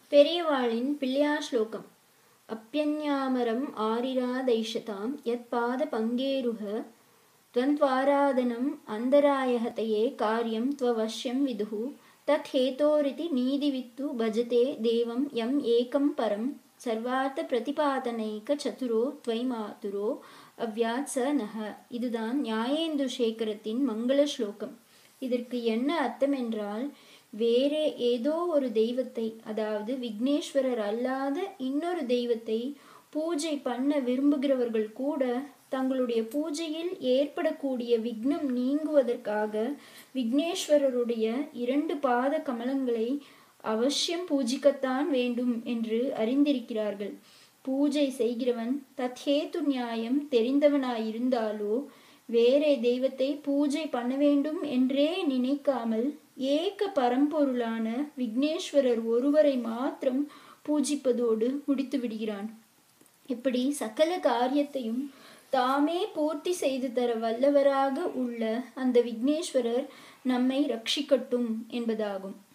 பெரியவாளின் பிள்ளையார் ஸ்லோகம் அப்பியஞ்ஞாமரம் ஆரிராதைஷதாம் யத் பாத பங்கேருக துவந்த்வாராதனம் அந்தராயஹதயே காரியம் त्ववश्यं विदुः तत् हेतोरिति नीदिवित्तु भजते देवं यम् एकं परं சர்வார்த்த துவை மாதுரோ அவ்யாத் ச நக இதுதான் நியாயேந்து சேகரத்தின் மங்கள ஸ்லோகம் இதற்கு என்ன அர்த்தம் என்றால் வேறே ஏதோ ஒரு தெய்வத்தை அதாவது விக்னேஸ்வரர் அல்லாத இன்னொரு தெய்வத்தை பூஜை பண்ண விரும்புகிறவர்கள் கூட தங்களுடைய பூஜையில் ஏற்படக்கூடிய விக்னம் நீங்குவதற்காக விக்னேஸ்வரருடைய இரண்டு பாத கமலங்களை அவசியம் பூஜிக்கத்தான் வேண்டும் என்று அறிந்திருக்கிறார்கள் பூஜை செய்கிறவன் தத்ஹேத்து நியாயம் தெரிந்தவனாயிருந்தாலோ வேறே தெய்வத்தை பூஜை பண்ண வேண்டும் என்றே நினைக்காமல் ஏக பரம்பொருளான விக்னேஸ்வரர் ஒருவரை மாத்திரம் பூஜிப்பதோடு முடித்து விடுகிறான் இப்படி சகல காரியத்தையும் தாமே பூர்த்தி செய்து தர வல்லவராக உள்ள அந்த விக்னேஸ்வரர் நம்மை ரட்சிக்கட்டும் என்பதாகும்